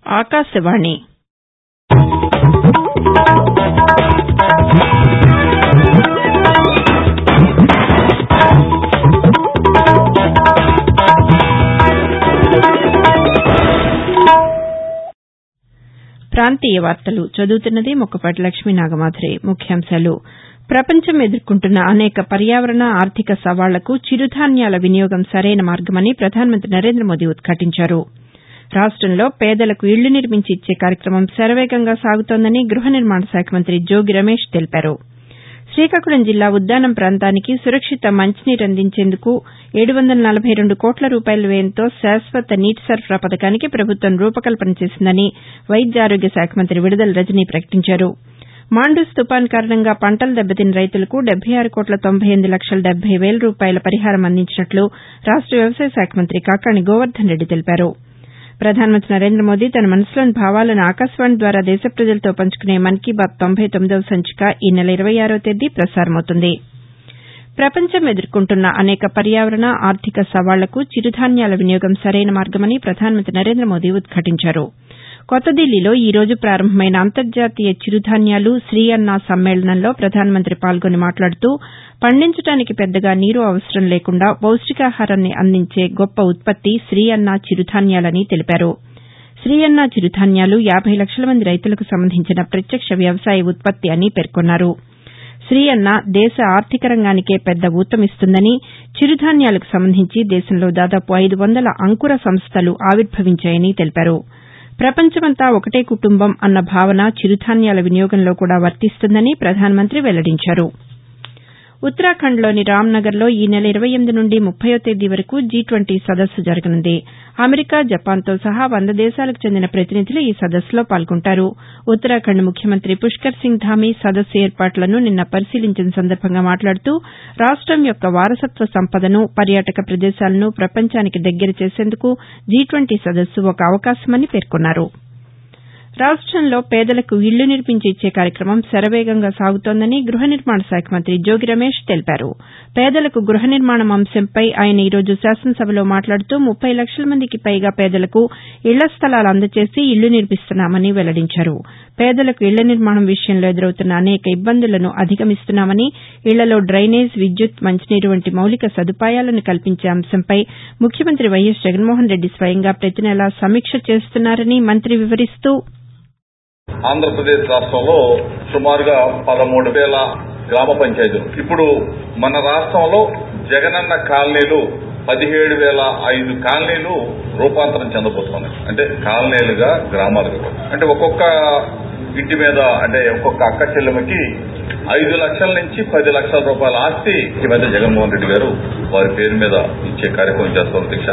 ఆకాశవాణి ప్రాంతీయ వార్తలు చదువుతున్నది ముక్కపాటి లక్ష్మీనాగమాధురి ముఖ్యాంశాలు ప్రపంచం ఎదుర్కొంటున్న అనేక పర్యావరణ ఆర్థిక సవాళ్లకు చిరుధాన్యాల వినియోగం సరైన మార్గమని ప్రధానమంత్రి నరేంద్ర మోదీ ఉద్ఘాటించారు రాష్టంలో పేదలకు ఇళ్లు నిర్మించి ఇచ్చే కార్యక్రమం శరవేగంగా సాగుతోందని గృహ నిర్మాణ శాఖ మంత్రి జోగి రమేష్ తెలిపారు శ్రీకాకుళం జిల్లా ఉద్దానం ప్రాంతానికి సురక్షిత మంచినీరు అందించేందుకు ఏడు వందల నలభై రెండు కోట్ల రూపాయల వ్యయంతో శాశ్వత నీటి సరఫరా పథకానికి ప్రభుత్వం రూపకల్పన చేసిందని వైద్య ఆరోగ్య శాఖ మంత్రి విడుదల రజని ప్రకటించారు మాండూస్ తుపాను కారణంగా పంటలు దెబ్బతిన్న రైతులకు డెబ్బై ఆరు కోట్ల తొంభై ఎనిమిది లక్షల డెబ్బై వేల రూపాయల పరిహారం అందించినట్లు రాష్ట వ్యవసాయ శాఖ మంత్రి కాకాణి గోవర్దన్ రెడ్డి తెలిపారు ప్రధానమంత్రి నరేంద్ర మోదీ తన మనసులోని భావాలను ఆకాశవాణి ద్వారా దేశ ప్రజలతో పంచుకునే మన్ కీ బాత్ తొంభై తొమ్మిదవ సంచిక ఈ నెల ఇరవై ఆరో తేదీ ప్రసారమవుతుంది ప్రపంచం ఎదుర్కొంటున్న అనేక పర్యావరణ ఆర్థిక సవాళ్లకు చిరుధాన్యాల వినియోగం సరైన మార్గమని ప్రధానమంత్రి నరేంద్ర మోదీ ఉద్ఘాటించారు కొత్త దిల్లీలో ఈ రోజు ప్రారంభమైన అంతర్జాతీయ చిరుధాన్యాలు శ్రీ అన్న సమ్మేళనంలో ప్రధానమంత్రి పాల్గొని మాట్లాడుతూ పండించడానికి పెద్దగా నీరు అవసరం లేకుండా పౌష్టికాహారాన్ని అందించే గొప్ప ఉత్పత్తి శ్రీ అన్న చిరుధాన్యాలని తెలిపారు శ్రీ అన్న చిరుధాన్యాలు యాబై లక్షల మంది రైతులకు సంబంధించిన ప్రత్యక్ష వ్యవసాయ ఉత్పత్తి అని పేర్కొన్నారు శ్రీ అన్న దేశ ఆర్థిక రంగానికే పెద్ద ఊతమిస్తుందని చిరుధాన్యాలకు సంబంధించి దేశంలో దాదాపు ఐదు వందల అంకుర సంస్థలు ఆవిర్భవించాయని తెలిపారు ప్రపంచమంతా ఒకటే కుటుంబం అన్న భావన చిరుధాన్యాల వినియోగంలో కూడా వర్తిస్తుందని ప్రధానమంత్రి వెల్లడించారు ఉత్తరాఖండ్లోని రామ్నగర్లో ఈ నెల ఇరవై ఎనిమిది నుండి ముప్పయో తేదీ వరకు జీ ట్వంటీ సదస్సు జరగనుంది అమెరికా జపాన్తో సహా వంద దేశాలకు చెందిన ప్రతినిధులు ఈ సదస్సులో పాల్గొంటారు ఉత్తరాఖండ్ ముఖ్యమంత్రి పుష్కర్ సింగ్ ధామీ సదస్సు ఏర్పాట్లను నిన్న పరిశీలించిన సందర్భంగా మాట్లాడుతూ రాష్టం యొక్క వారసత్వ సంపదను పర్యాటక ప్రదేశాలను ప్రపంచానికి దగ్గర చేసేందుకు జీ ట్వంటీ సదస్సు ఒక అవకాశమని పేర్కొన్నారు రాష్టంలో పేదలకు ఇళ్లు నిర్మించి ఇచ్చే కార్యక్రమం శరవేగంగా సాగుతోందని గృహ నిర్మాణ శాఖ మంత్రి జోగి రమేష్ తెలిపారు పేదలకు గృహ నిర్మాణం అంశంపై ఆయన ఈ రోజు శాసనసభలో మాట్లాడుతూ ముప్పై లక్షల మందికి పైగా పేదలకు ఇళ్ల స్థలాలు అందజేసి ఇళ్లు నిర్మిస్తున్నామని వెల్లడించారు పేదలకు ఇళ్ల నిర్మాణం విషయంలో ఎదురవుతున్న అనేక ఇబ్బందులను అధిగమిస్తున్నామని ఇళ్లలో డ్రైనేజ్ విద్యుత్ మంచినీరు వంటి మౌలిక సదుపాయాలను కల్పించే అంశంపై ముఖ్యమంత్రి వైఎస్ జగన్మోహన్ రెడ్డి స్వయంగా ప్రతి నెలా సమీక్ష చేస్తున్నారని మంత్రి వివరిస్తూ ఆంధ్రప్రదేశ్ రాష్ట్రంలో సుమారుగా పదమూడు వేల గ్రామ పంచాయతీలు ఇప్పుడు మన రాష్ట్రంలో జగనన్న కాలనీలు పదిహేడు వేల ఐదు కాలనీలు రూపాంతరం చెందబోతున్నాయి అంటే కాలనీలుగా గ్రామాలుగా అంటే ఒక్కొక్క ఇంటి మీద అంటే ఒక్కొక్క అక్క చెల్లెమకి ఐదు లక్షల నుంచి పది లక్షల రూపాయల ఆస్తి ఈ మధ్య జగన్మోహన్ రెడ్డి గారు వారి పేరు మీద ఇచ్చే కార్యక్రమం చేస్తాం దీక్ష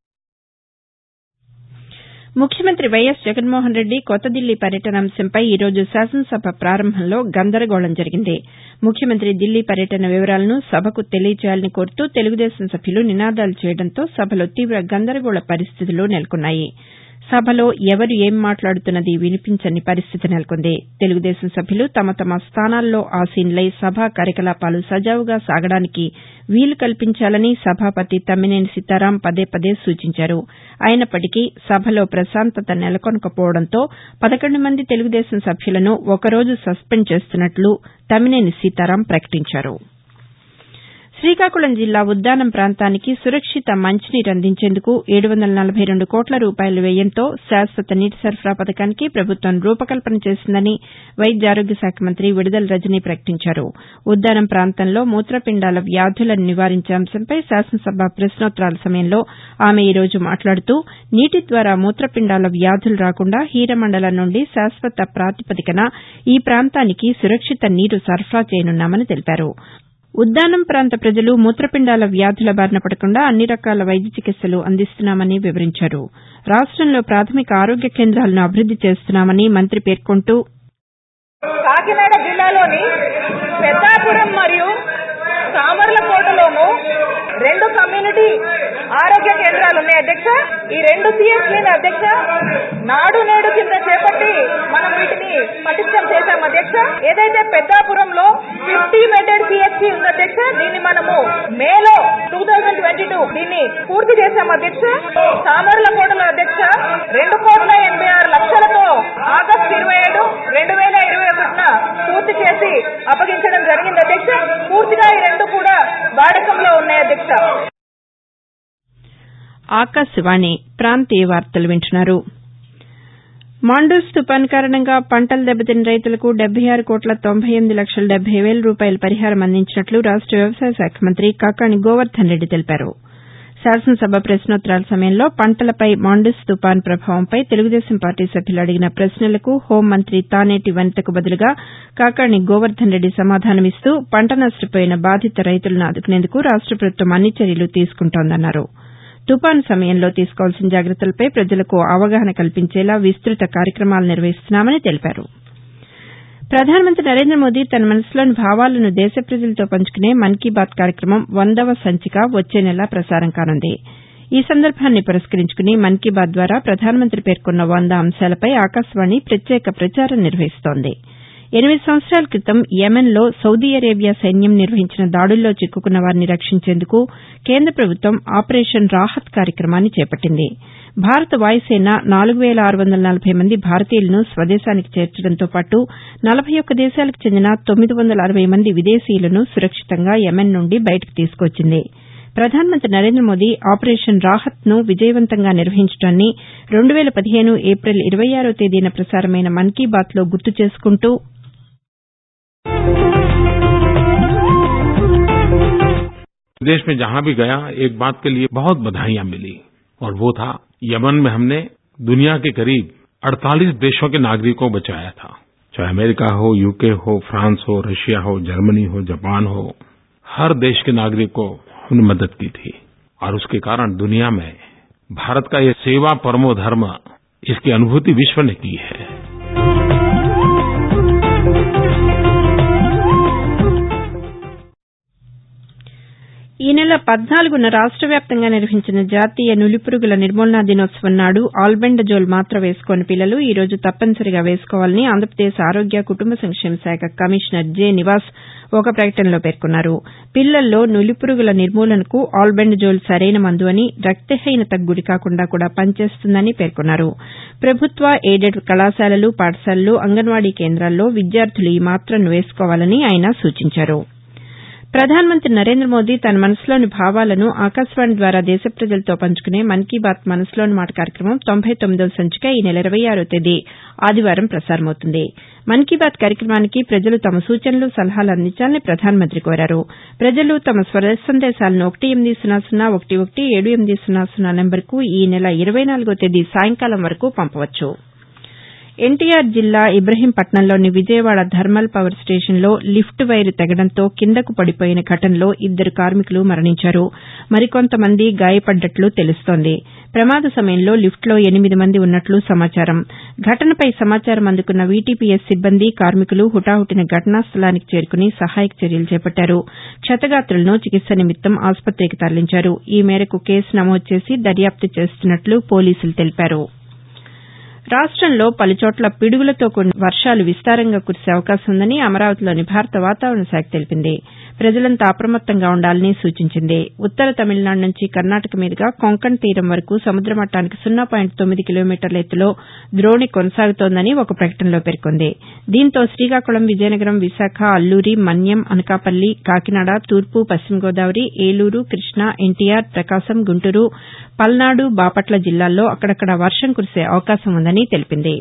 ముఖ్యమంత్రి వైఎస్ జగన్మోహన్ రెడ్డి కొత్త దిల్లీ పర్యటన అంశంపై ఈ రోజు శాసనసభ ప్రారంభంలో గందరగోళం జరిగింది ముఖ్యమంత్రి దిల్లీ పర్యటన వివరాలను సభకు తెలియజేయాలని కోరుతూ తెలుగుదేశం సభ్యులు నినాదాలు చేయడంతో సభలో తీవ గందరగోళ పరిస్థితులు నెలకొన్నాయి సభలో ఎవరు ఏం మాట్లాడుతున్నది వినిపించని పరిస్థితి నెలకొంది తెలుగుదేశం సభ్యులు తమ తమ స్థానాల్లో ఆసీనులై సభా కార్యకలాపాలు సజావుగా సాగడానికి వీలు కల్పించాలని సభాపతి తమ్మినేని సీతారాం పదే పదే సూచించారు అయినప్పటికీ సభలో ప్రశాంతత నెలకొనకపోవడంతో పదకొండు మంది తెలుగుదేశం సభ్యులను ఒకరోజు సస్పెండ్ చేస్తున్నట్లు తమ్మినేని సీతారాం ప్రకటించారు శ్రీకాకుళం జిల్లా ఉద్దానం ప్రాంతానికి సురక్షిత మంచినీరు అందించేందుకు ఏడు వందల నలభై రెండు కోట్ల రూపాయల వ్యయంతో శాశ్వత నీటి సరఫరా పథకానికి ప్రభుత్వం రూపకల్పన చేసిందని వైద్య ఆరోగ్య శాఖ మంత్రి విడుదల రజని ప్రకటించారు ఉద్దానం ప్రాంతంలో మూత్రపిండాల వ్యాధులను నివారించే అంశంపై శాసనసభ ప్రశ్నోత్తరాల సమయంలో ఆమె ఈ రోజు మాట్లాడుతూ నీటి ద్వారా మూత్రపిండాల వ్యాధులు రాకుండా హీరమండలం నుండి శాశ్వత ప్రాతిపదికన ఈ ప్రాంతానికి సురక్షిత నీరు సరఫరా చేయనున్నామని తెలిపారు ఉద్దానం ప్రాంత ప్రజలు మూత్రపిండాల వ్యాధుల బారిన పడకుండా అన్ని రకాల వైద్య చికిత్సలు అందిస్తున్నామని వివరించారు రాష్టంలో ప్రాథమిక ఆరోగ్య కేంద్రాలను అభివృద్ది చేస్తున్నామని మంత్రి పేర్కొంటూ కాకినాడ జిల్లాలోని పెద్దాపురం మరియు సామర్లకోటలోను రెండు కమ్యూనిటీ ఆరోగ్య కేంద్రాలు ఉన్నాయి అధ్యక్ష ఈ రెండు సిఎస్సీని అధ్యక్ష నాడు నేడు కింద చేపట్టి మనం వీటిని పటిష్టం చేశాం అధ్యక్ష ఏదైతే పెద్దాపురంలో ఫిఫ్టీ బెడెడ్ సిఎస్సీ ఉంది అధ్యక్ష దీన్ని మనము మేలో టూ థౌజండ్ ట్వంటీ టూ దీన్ని పూర్తి చేశాం అధ్యక్ష సామర్లకోటలో అధ్యక్ష రెండు కోట్ల ఎనభై ఆరు లక్షల ఆకాశవాణి ప్రాంతీయ వార్తలు వింటున్నారు మాండూస్ తుపాను కారణంగా పంటలు దెబ్బతిన్న రైతులకు డెబ్బై ఆరు కోట్ల తొంభై ఎనిమిది లక్షల డెబ్బై వేల రూపాయల పరిహారం అందించినట్లు రాష్ట వ్యవసాయ శాఖ మంత్రి కాకాణి గోవర్దన్ రెడ్డి తెలిపారు శాసనసభ ప్రశ్నోత్తరాల సమయంలో పంటలపై మాండూస్ తుపాను ప్రభావంపై తెలుగుదేశం పార్టీ సభ్యులు అడిగిన ప్రశ్నలకు హోంమంత్రి తానేటి వనితకు బదులుగా కాకాణి గోవర్దన్ రెడ్డి సమాధానమిస్తూ పంట నష్టపోయిన బాధిత రైతులను ఆదుకునేందుకు రాష్ట ప్రభుత్వం అన్ని చర్యలు తీసుకుంటోందన్నారు తుపాను సమయంలో తీసుకోవాల్సిన జాగ్రత్తలపై ప్రజలకు అవగాహన కల్పించేలా విస్తృత కార్యక్రమాలు నిర్వహిస్తున్నామని తెలిపారు ప్రధానమంత్రి నరేంద్ర మోదీ తన మనసులోని భావాలను దేశ ప్రజలతో పంచుకునే మన్ కీ బాత్ కార్యక్రమం వందవ సంచిక వచ్చే నెల ప్రసారం కానుంది ఈ సందర్భాన్ని పురస్కరించుకుని మన్ కీ బాత్ ద్వారా ప్రధానమంత్రి పేర్కొన్న వంద అంశాలపై ఆకాశవాణి ప్రత్యేక ప్రచారం నిర్వహిస్తోంది ఎనిమిది సంవత్సరాల క్రితం యెమెన్లో సౌదీ అరేబియా సైన్యం నిర్వహించిన దాడుల్లో చిక్కుకున్న వారిని రక్షించేందుకు కేంద్ర ప్రభుత్వం ఆపరేషన్ రాహత్ కార్యక్రమాన్ని చేపట్టింది భారత వాయుసేన నాలుగు వేల ఆరు వందల నలభై మంది భారతీయులను స్వదేశానికి చేర్చడంతో పాటు నలభై ఒక్క దేశాలకు చెందిన తొమ్మిది వందల అరవై మంది విదేశీయులను సురక్షితంగా యెమెన్ నుండి బయటకు తీసుకొచ్చింది ప్రధానమంత్రి నరేంద్ర మోదీ ఆపరేషన్ రాహత్ ను విజయవంతంగా నిర్వహించడాన్ని రెండు వేల పదిహేను ఏపిల్ ఇరవై ఆరో తేదీన ప్రసారమైన మన్ కీ బాత్ లో గుర్తు చేసుకుంటూ देश में जहां भी गया एक बात के लिए बहुत बधाइयां मिली और वो था यमन में हमने दुनिया के करीब 48 देशों के नागरिकों को बचाया था चाहे अमेरिका हो यूके हो फ्रांस हो रशिया हो जर्मनी हो जापान हो हर देश के नागरिक को हमने मदद की थी और उसके कारण दुनिया में भारत का ये सेवा परमो धर्म इसकी अनुभूति विश्व ने की है ఈ నెల పద్నాలుగున రాష్ట వ్యాప్తంగా నిర్వహించిన జాతీయ నులిపురుగుల నిర్మూలనా దినోత్సవం నాడు ఆల్బెండజోల్ మాత్ర వేసుకోని పిల్లలు ఈ రోజు తప్పనిసరిగా వేసుకోవాలని ఆంధ్రప్రదేశ్ ఆరోగ్య కుటుంబ సంక్షేమ శాఖ కమిషనర్ జె నివాస్ ఒక ప్రకటనలో పేర్కొన్నారు పిల్లల్లో నులిపురుగుల నిర్మూలనకు ఆల్బెండజోల్ సరైన మందు అని రక్తహీనతకు గురికాకుండా కూడా పనిచేస్తుందని పేర్కొన్నారు ప్రభుత్వ ఎయిడెడ్ కళాశాలలు పాఠశాలలు అంగన్వాడీ కేంద్రాల్లో విద్యార్థులు ఈ మాత్రను వేసుకోవాలని ఆయన సూచించారు ప్రధానమంత్రి నరేంద్ర మోదీ తన మనసులోని భావాలను ఆకాశవాణి ద్వారా దేశ ప్రజలతో పంచుకునే మన్ కీ బాత్ మనసులోని మాట కార్యక్రమం తొంభై తొమ్మిదవ సంచిక ఈ నెల ఇరవై ఆరో తేదీ ఆదివారం ప్రసారమవుతుంది మన్ కీ బాత్ కార్యక్రమానికి ప్రజలు తమ సూచనలు సలహాలు అందించాలని ప్రధానమంత్రి కోరారు ప్రజలు తమ స్వర సందేశాలను ఒకటి ఎనిమిది సున్నా సున్నా ఒకటి ఒకటి ఏడు ఎనిమిది సున్నా సున్నా నెంబర్కు ఈ నెల ఇరవై నాలుగో తేదీ సాయంకాలం వరకు పంపవచ్చు ఎన్టీఆర్ జిల్లా ఇబ్రహీంపట్నంలోని విజయవాడ థర్మల్ పవర్ స్టేషన్లో లిఫ్ట్ వైరు తెగడంతో కిందకు పడిపోయిన ఘటనలో ఇద్దరు కార్మికులు మరణించారు మరికొంతమంది గాయపడ్డట్లు తెలుస్తోంది ప్రమాద సమయంలో లిఫ్ట్లో ఎనిమిది మంది ఉన్నట్లు సమాచారం ఘటనపై సమాచారం అందుకున్న వీటీపీఎస్ సిబ్బంది కార్మికులు హుటాహుటిన ఘటనా స్థలానికి చేరుకుని సహాయక చర్యలు చేపట్టారు క్షతగాతులను చికిత్స నిమిత్తం ఆసుపత్రికి తరలించారు ఈ మేరకు కేసు నమోదు చేసి దర్యాప్తు చేస్తున్నట్లు పోలీసులు తెలిపారు రాష్టంలో పలుచోట్ల పిడుగులతో కూడిన వర్షాలు విస్తారంగా కురిసే అవకాశం ఉందని అమరావతిలోని భారత వాతావరణ శాఖ తెలిపింది ప్రజలంతా అప్రమత్తంగా ఉండాలని సూచించింది ఉత్తర తమిళనాడు నుంచి కర్ణాటక మీదుగా కొంకణ్ తీరం వరకు సముద్ర మట్టానికి సున్నా పాయింట్ తొమ్మిది కిలోమీటర్ల ఎత్తులో ద్రోణి కొనసాగుతోందని ఒక ప్రకటనలో పేర్కొంది దీంతో శ్రీకాకుళం విజయనగరం విశాఖ అల్లూరి మన్యం అనకాపల్లి కాకినాడ తూర్పు పశ్చిమ గోదావరి ఏలూరు కృష్ణా ఎన్టీఆర్ ప్రకాశం గుంటూరు పల్నాడు బాపట్ల జిల్లాల్లో అక్కడక్కడ వర్షం కురిసే అవకాశం ఉందని తెలిపింది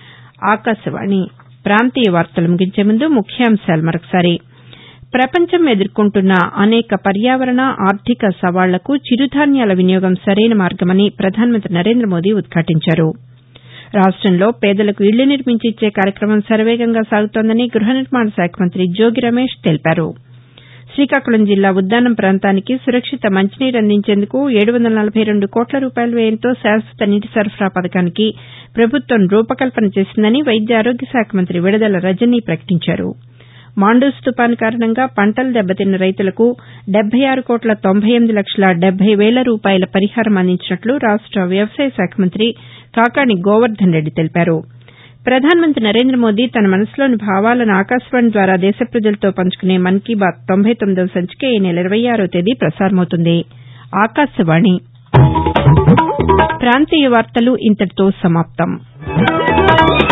ఆకాశవాణి ప్రాంతీయ వార్తలు ముగించే ముందు ముఖ్యాంశాలు మరొకసారి ప్రపంచం ఎదుర్కొంటున్న అనేక పర్యావరణ ఆర్థిక సవాళ్లకు చిరుధాన్యాల వినియోగం సరైన మార్గమని ప్రధానమంత్రి నరేంద్ర మోదీ ఉద్ఘాటించారు రాష్టంలో పేదలకు ఇళ్లు నిర్మించి ఇచ్చే కార్యక్రమం శరవేగంగా సాగుతోందని గృహ నిర్మాణ శాఖ మంత్రి జోగి రమేష్ తెలిపారు శ్రీకాకుళం జిల్లా ఉద్దానం ప్రాంతానికి సురక్షిత మంచినీరు అందించేందుకు ఏడు వందల నలభై రెండు కోట్ల రూపాయల వ్యయంతో శాశ్వత నీటి సరఫరా పథకానికి ప్రభుత్వం రూపకల్పన చేసిందని వైద్య ఆరోగ్య శాఖ మంత్రి విడదల రజని ప్రకటించారు మాండూస్ తుపాను కారణంగా పంటలు దెబ్బతిన్న రైతులకు డెబ్బై ఆరు కోట్ల తొంభై ఎనిమిది లక్షల డెబ్బై వేల రూపాయల పరిహారం అందించినట్లు రాష్ట వ్యవసాయ శాఖ మంత్రి కాకాణి గోవర్దన్ రెడ్డి తెలిపారు ప్రధానమంత్రి నరేంద్ర మోదీ తన మనసులోని భావాలను ఆకాశవాణి ద్వారా దేశ ప్రజలతో పంచుకునే మన్ కీ బాత్ తొంభై తొమ్మిదవ సంచిక ఈ నెల ఇరవై ఆరో తేదీ ప్రసారమవుతుంది ఆకాశవాణి ప్రాంతీయ వార్తలు ఇంతటితో సమాప్తం